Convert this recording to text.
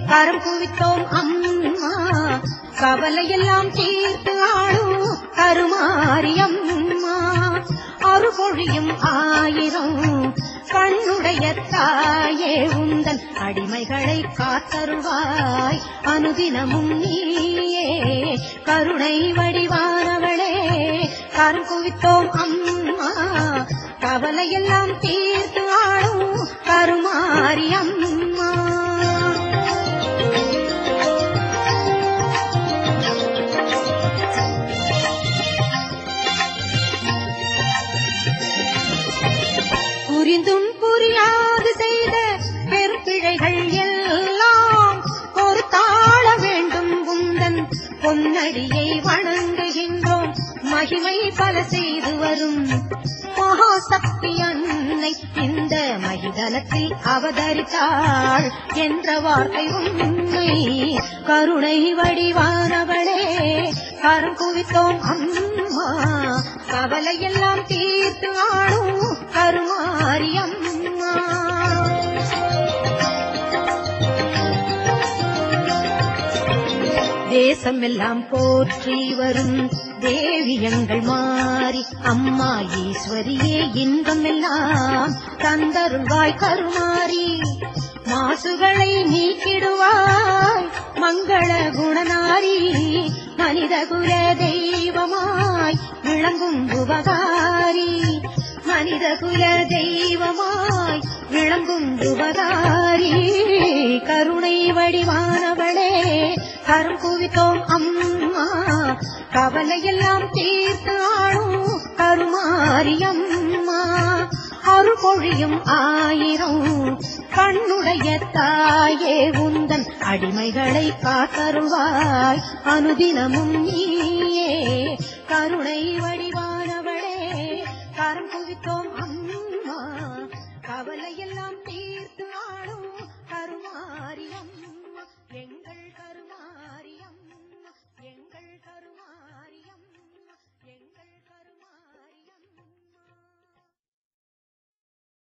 கரம் குவித்தோம் அம்மா கவலையெல்லாம் தீர்த்து ஆளும் கருமாரியம்மா அருபொழியும் ஆயிரம் கண்ணுடைய தாயே உந்தன் அடிமைகளை காத்தருவாய் அனுதினமும் நீயே கருணை வடிவானவளே கரம் குவித்தோம் அம்மா கவலையெல்லாம் தீர்த்து ஆளும் கருமாரியம்மா புரிந்தும் புரியாது செய்த பெருப்பிழைகள் எல்லாம் ஒரு தாழ வேண்டும் உந்தன் பொன்னடியை வணங்குகின்றோம் மகிமை பல செய்து வரும் மகாசக்தி அன்னை இந்த மகிதலத்தில் அவதரித்தாள் என்ற வார்த்தை உண்மை கருணை வடிவானவளே கரம் குவித்தோம் அம்மா கவலையெல்லாம் தீர்த்து ஆளும் கருமாரியம்மா தேசமெல்லாம் போற்றி வரும் தேவியங்கள் மாறி அம்மா ஈஸ்வரியே இன்பமெல்லாம் தந்தருள்வாய் கருமாறி மாசுகளை நீக்கிடுவாய் மங்கள குணநாரி மனித குல தெய்வமாய் விளங்கும் உபகாரி மனித குல தெய்வமாய் விளங்கும் உபகாரி கருணை வடிவானவளே கரும் குவித்தோம் அம்மா கவலையெல்லாம் தீர்த்து ஆளும் கருமாரியம்மா அருள்பொழியும் ஆயிரம் கண்ணுடைய தாயே உந்தன் அடிமைகளை காத்தருள்வாய் அனுதினமும் நீயே கருணை வடிவானவளே கரம் குவித்தோ